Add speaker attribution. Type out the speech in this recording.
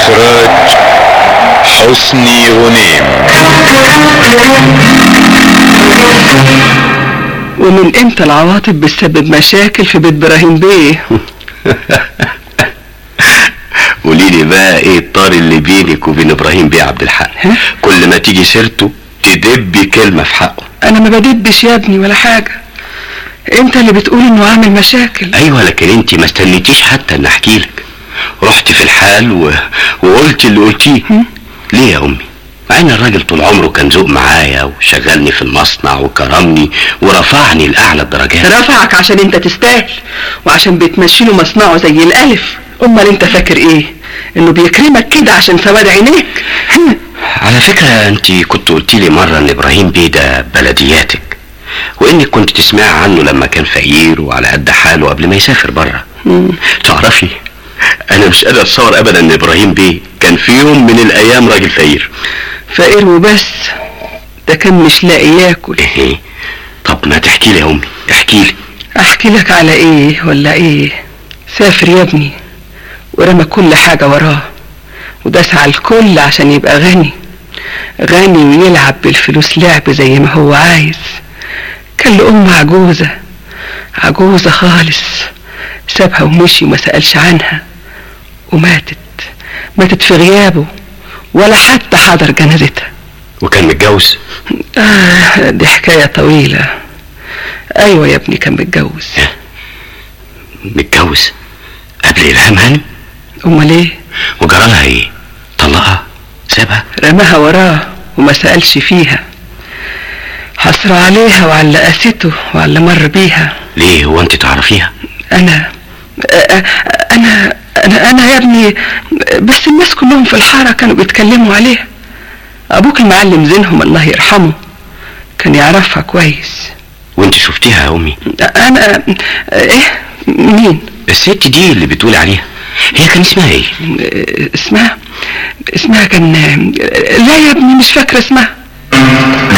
Speaker 1: إخراج حسني غنيم
Speaker 2: ومن امتى العواطف بتسبب مشاكل في بيت ابراهيم بيه
Speaker 3: قولي لي بقى ايه الطار اللي بينك وبين ابراهيم بيه عبد الحق
Speaker 2: ها؟
Speaker 3: كل ما تيجي سيرته تدبي كلمه في حقه
Speaker 2: انا ما بدبش يا ابني ولا حاجه انت اللي بتقول انه عامل مشاكل
Speaker 3: ايوه لكن انت ما استنيتيش حتى ان احكي لك رحت في الحال و... وقلت اللي قلتيه ليه يا امي مع ان الراجل طول عمره كان ذوق معايا وشغلني في المصنع وكرمني ورفعني لاعلى الدرجات
Speaker 2: رفعك عشان انت تستاهل وعشان بتمشي له مصنعه زي الالف امال انت فاكر ايه انه بيكرمك كده عشان سواد عينيك
Speaker 3: على فكرة انت كنت قلت لي مرة ان ابراهيم بيه ده بلدياتك وانك كنت تسمع عنه لما كان فقير وعلى قد حاله قبل ما يسافر بره تعرفي انا مش قادر اتصور ابدا ان ابراهيم بيه كان في يوم من الايام راجل فقير
Speaker 2: فقير وبس ده كان مش لاقي ياكل
Speaker 3: ايه طب ما تحكي لي يا امي احكي لي
Speaker 2: احكي لك على ايه ولا ايه سافر يا ابني ورمى كل حاجة وراه وداس على الكل عشان يبقى غني غني ويلعب بالفلوس لعب زي ما هو عايز كان له أم عجوزة عجوزة خالص سابها ومشي وما سألش عنها وماتت ماتت في غيابه ولا حتى حضر جنازتها
Speaker 3: وكان متجوز
Speaker 2: آه دي حكاية طويلة أيوة يا ابني كان متجوز
Speaker 3: متجوز قبل الهام هانم
Speaker 2: أمال إيه
Speaker 3: وجرالها ايه طلقها سابها
Speaker 2: رماها وراه وما سألش فيها حسر عليها وعلى اللي قاسته وعلى اللي مر بيها
Speaker 3: ليه هو انت تعرفيها
Speaker 2: أنا أ- أنا أنا أنا يا ابني بس الناس كلهم في الحارة كانوا بيتكلموا عليها أبوك المعلم زينهم الله يرحمه كان يعرفها كويس
Speaker 3: وانت شفتيها يا امي
Speaker 2: أنا إيه مين
Speaker 3: الست دي اللي بتقولي عليها هي كان اسمها ايه
Speaker 2: اسمها اسمها كان لا يا ابني مش فاكرة اسمها